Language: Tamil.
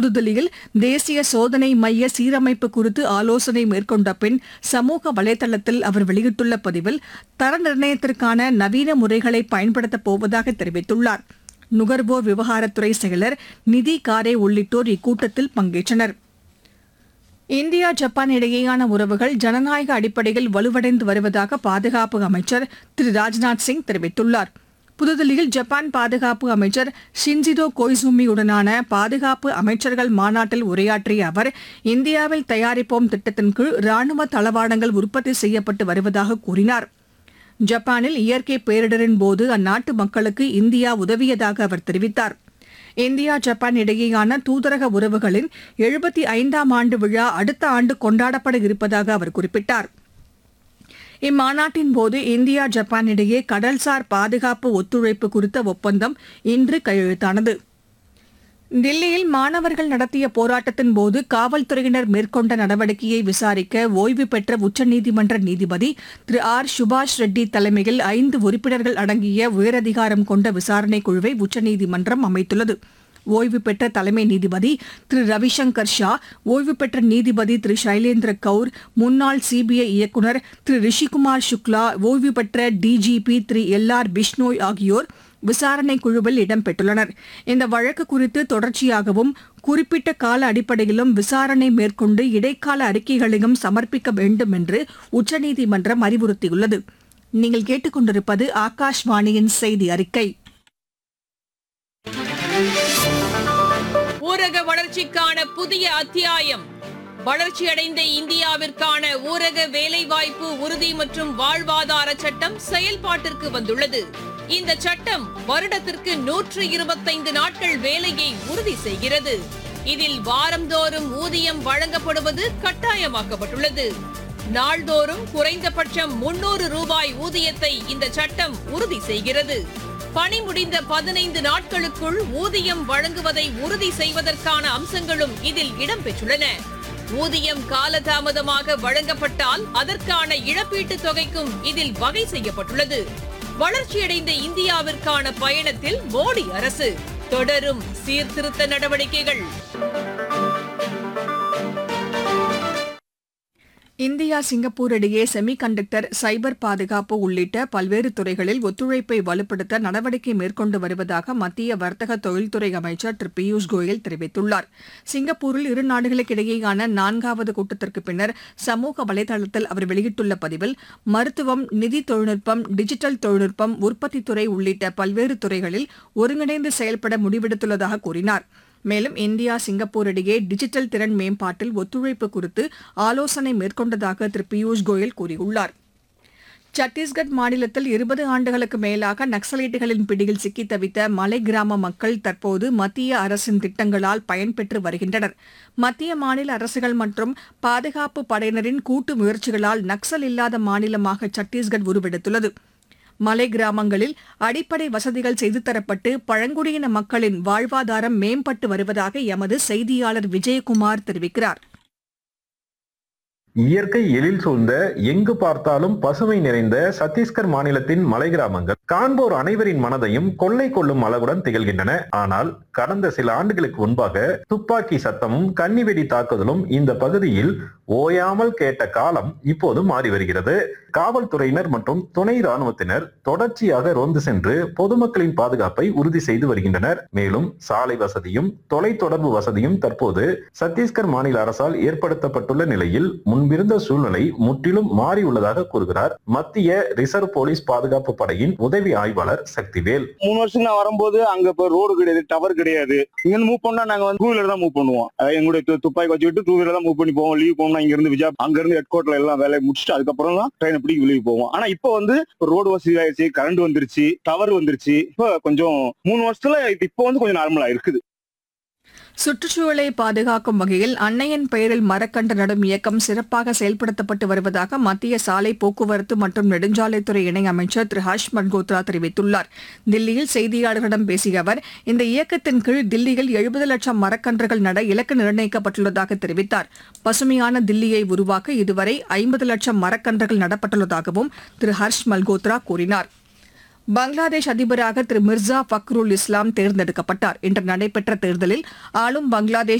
புதுதில்லியில் தேசிய சோதனை மைய சீரமைப்பு குறித்து ஆலோசனை மேற்கொண்ட பின் சமூக வலைதளத்தில் அவர் வெளியிட்டுள்ள பதிவில் தர நிர்ணயத்திற்கான நவீன முறைகளை பயன்படுத்தப் போவதாக தெரிவித்துள்ளார் நுகர்வோர் விவகாரத்துறை செயலர் நிதி காரே உள்ளிட்டோர் இக்கூட்டத்தில் பங்கேற்றனர் இந்தியா ஜப்பான் இடையேயான உறவுகள் ஜனநாயக அடிப்படையில் வலுவடைந்து வருவதாக பாதுகாப்பு அமைச்சர் திரு ராஜ்நாத் சிங் தெரிவித்துள்ளார் புதுதில்லியில் ஜப்பான் பாதுகாப்பு அமைச்சர் ஷின்ஜிடோ கோய்சுமியுடனான பாதுகாப்பு அமைச்சர்கள் மாநாட்டில் உரையாற்றிய அவர் இந்தியாவில் தயாரிப்போம் திட்டத்தின் கீழ் ராணுவ தளவாடங்கள் உற்பத்தி செய்யப்பட்டு வருவதாக கூறினார் ஜப்பானில் இயற்கை பேரிடரின் போது அந்நாட்டு மக்களுக்கு இந்தியா உதவியதாக அவர் தெரிவித்தார் இந்தியா ஜப்பான் இடையேயான தூதரக உறவுகளின் எழுபத்தி ஐந்தாம் ஆண்டு விழா அடுத்த ஆண்டு கொண்டாடப்பட இருப்பதாக அவர் குறிப்பிட்டார் இம்மாநாட்டின் போது இந்தியா ஜப்பான் இடையே கடல்சார் பாதுகாப்பு ஒத்துழைப்பு குறித்த ஒப்பந்தம் இன்று கையெழுத்தானது தில்லியில் மாணவர்கள் நடத்திய போராட்டத்தின் போது காவல்துறையினர் மேற்கொண்ட நடவடிக்கையை விசாரிக்க ஓய்வு பெற்ற உச்சநீதிமன்ற நீதிபதி திரு ஆர் சுபாஷ் ரெட்டி தலைமையில் ஐந்து உறுப்பினர்கள் அடங்கிய உயரதிகாரம் கொண்ட விசாரணைக் குழுவை உச்சநீதிமன்றம் அமைத்துள்ளது ஓய்வு பெற்ற தலைமை நீதிபதி திரு ரவிசங்கர் ஷா ஓய்வு பெற்ற நீதிபதி திரு சைலேந்திர கவுர் முன்னாள் சிபிஐ இயக்குநர் திரு ரிஷிகுமார் சுக்லா ஓய்வு பெற்ற டிஜிபி திரு எல் ஆர் பிஷ்னோய் ஆகியோர் விசாரணை குழுவில் இடம்பெற்றுள்ளனர் இந்த வழக்கு குறித்து தொடர்ச்சியாகவும் குறிப்பிட்ட கால அடிப்படையிலும் விசாரணை மேற்கொண்டு இடைக்கால அறிக்கைகளையும் சமர்ப்பிக்க வேண்டும் என்று உச்சநீதிமன்றம் அறிவுறுத்தியுள்ளது நீங்கள் கேட்டுக்கொண்டிருப்பது ஆகாஷ்வாணியின் செய்தி அறிக்கை ஊரக வளர்ச்சிக்கான புதிய அத்தியாயம் வளர்ச்சியடைந்த இந்தியாவிற்கான ஊரக வேலைவாய்ப்பு உறுதி மற்றும் வாழ்வாதார சட்டம் செயல்பாட்டிற்கு வந்துள்ளது இந்த சட்டம் வருடத்திற்கு நூற்று இருபத்தைந்து நாட்கள் வேலையை உறுதி செய்கிறது இதில் வாரந்தோறும் ஊதியம் வழங்கப்படுவது கட்டாயமாக்கப்பட்டுள்ளது நாள்தோறும் குறைந்தபட்சம் முன்னூறு ரூபாய் ஊதியத்தை இந்த சட்டம் உறுதி செய்கிறது பணி முடிந்த பதினைந்து நாட்களுக்குள் ஊதியம் வழங்குவதை உறுதி செய்வதற்கான அம்சங்களும் இதில் இடம்பெற்றுள்ளன ஊதியம் காலதாமதமாக வழங்கப்பட்டால் அதற்கான இழப்பீட்டுத் தொகைக்கும் இதில் வகை செய்யப்பட்டுள்ளது வளர்ச்சியடைந்த இந்தியாவிற்கான பயணத்தில் மோடி அரசு தொடரும் சீர்திருத்த நடவடிக்கைகள் இந்தியா சிங்கப்பூர் இடையே செமி கண்டக்டர் சைபர் பாதுகாப்பு உள்ளிட்ட பல்வேறு துறைகளில் ஒத்துழைப்பை வலுப்படுத்த நடவடிக்கை மேற்கொண்டு வருவதாக மத்திய வர்த்தக தொழில்துறை அமைச்சர் திரு பியூஷ் கோயல் தெரிவித்துள்ளார் சிங்கப்பூரில் இரு நாடுகளுக்கிடையேயான நான்காவது கூட்டத்திற்கு பின்னர் சமூக வலைதளத்தில் அவர் வெளியிட்டுள்ள பதிவில் மருத்துவம் நிதி தொழில்நுட்பம் டிஜிட்டல் தொழில்நுட்பம் உற்பத்தித்துறை உள்ளிட்ட பல்வேறு துறைகளில் ஒருங்கிணைந்து செயல்பட முடிவெடுத்துள்ளதாக கூறினார் மேலும் இந்தியா சிங்கப்பூர் இடையே டிஜிட்டல் திறன் மேம்பாட்டில் ஒத்துழைப்பு குறித்து ஆலோசனை மேற்கொண்டதாக திரு பியூஷ் கோயல் கூறியுள்ளார் சத்தீஸ்கட் மாநிலத்தில் இருபது ஆண்டுகளுக்கு மேலாக நக்சலைட்டுகளின் பிடியில் சிக்கி தவித்த மலை கிராம மக்கள் தற்போது மத்திய அரசின் திட்டங்களால் பயன்பெற்று வருகின்றனர் மத்திய மாநில அரசுகள் மற்றும் பாதுகாப்பு படையினரின் கூட்டு முயற்சிகளால் நக்சல் இல்லாத மாநிலமாக சத்தீஸ்கட் உருவெடுத்துள்ளது மலை கிராமங்களில் அடிப்படை வசதிகள் செய்து தரப்பட்டு பழங்குடியின மக்களின் வாழ்வாதாரம் மேம்பட்டு வருவதாக எமது செய்தியாளர் விஜயகுமார் தெரிவிக்கிறார் இயற்கை எழில் சூழ்ந்த எங்கு பார்த்தாலும் பசுமை நிறைந்த சத்தீஸ்கர் மாநிலத்தின் மலை கிராமங்கள் காண்போர் அனைவரின் மனதையும் கொள்ளை கொள்ளும் அளவுடன் திகழ்கின்றன ஆனால் கடந்த சில ஆண்டுகளுக்கு முன்பாக துப்பாக்கி சத்தமும் கன்னிவெடி தாக்குதலும் இந்த பகுதியில் ஓயாமல் கேட்ட காலம் இப்போது மாறி வருகிறது காவல்துறையினர் மற்றும் துணை ராணுவத்தினர் தொடர்ச்சியாக ரோந்து சென்று பொதுமக்களின் பாதுகாப்பை உறுதி செய்து வருகின்றனர் மேலும் சாலை வசதியும் தொலைத்தொடர்பு வசதியும் தற்போது சத்தீஸ்கர் மாநில அரசால் ஏற்படுத்தப்பட்டுள்ள நிலையில் முன்பிருந்த சூழ்நிலை முற்றிலும் மாறியுள்ளதாக கூறுகிறார் மத்திய ரிசர்வ் போலீஸ் பாதுகாப்பு படையின் உதவி ஆய்வாளர் சக்திவேல் மூணு வருஷத்துக்கு நான் வரும்போது அங்க இப்ப ரோடு கிடையாது டவர் கிடையாது இங்க இருந்து மூவ் பண்ணா நாங்க வந்து டூ வீலர் தான் மூவ் பண்ணுவோம் அதாவது எங்களுடைய து- துப்பாக்கி வச்சுக்கிட்டு டூ வீலர் தான் மூவ் பண்ணி போவோம் லீவ் போகணும் இங்க இருந்து விஜா அங்க இருந்து ஹெட் கோர்ட்ல எல்லாம் வேலையை முடிச்சுட்டு அதுக்கப்புறம் தான் ட்ரெயினை பிடிக்க வெளியே போவோம் ஆனா இப்போ வந்து ரோடு வசதி ஆயிடுச்சு கரண்ட் வந்துருச்சு டவர் வந்துருச்சு இப்போ கொஞ்சம் மூணு வருஷத்துல இது இப்போ வந்து கொஞ்சம் நார்மலா இருக்குது சுற்றுச்சூழலை பாதுகாக்கும் வகையில் அன்னையின் பெயரில் மரக்கன்று நடும் இயக்கம் சிறப்பாக செயல்படுத்தப்பட்டு வருவதாக மத்திய சாலை போக்குவரத்து மற்றும் நெடுஞ்சாலைத்துறை இணையமைச்சர் திரு ஹர்ஷ் மல்கோத்ரா தெரிவித்துள்ளார் தில்லியில் செய்தியாளர்களிடம் பேசிய அவர் இந்த இயக்கத்தின் கீழ் தில்லியில் எழுபது லட்சம் மரக்கன்றுகள் நட இலக்கு நிர்ணயிக்கப்பட்டுள்ளதாக தெரிவித்தார் பசுமையான தில்லியை உருவாக்க இதுவரை ஐம்பது லட்சம் மரக்கன்றுகள் நடப்பட்டுள்ளதாகவும் திரு ஹர்ஷ் மல்கோத்ரா கூறினார் பங்களாதேஷ் அதிபராக திரு மிர்சா ஃபக்ருல் இஸ்லாம் தேர்ந்தெடுக்கப்பட்டார் இன்று நடைபெற்ற தேர்தலில் ஆளும் பங்களாதேஷ்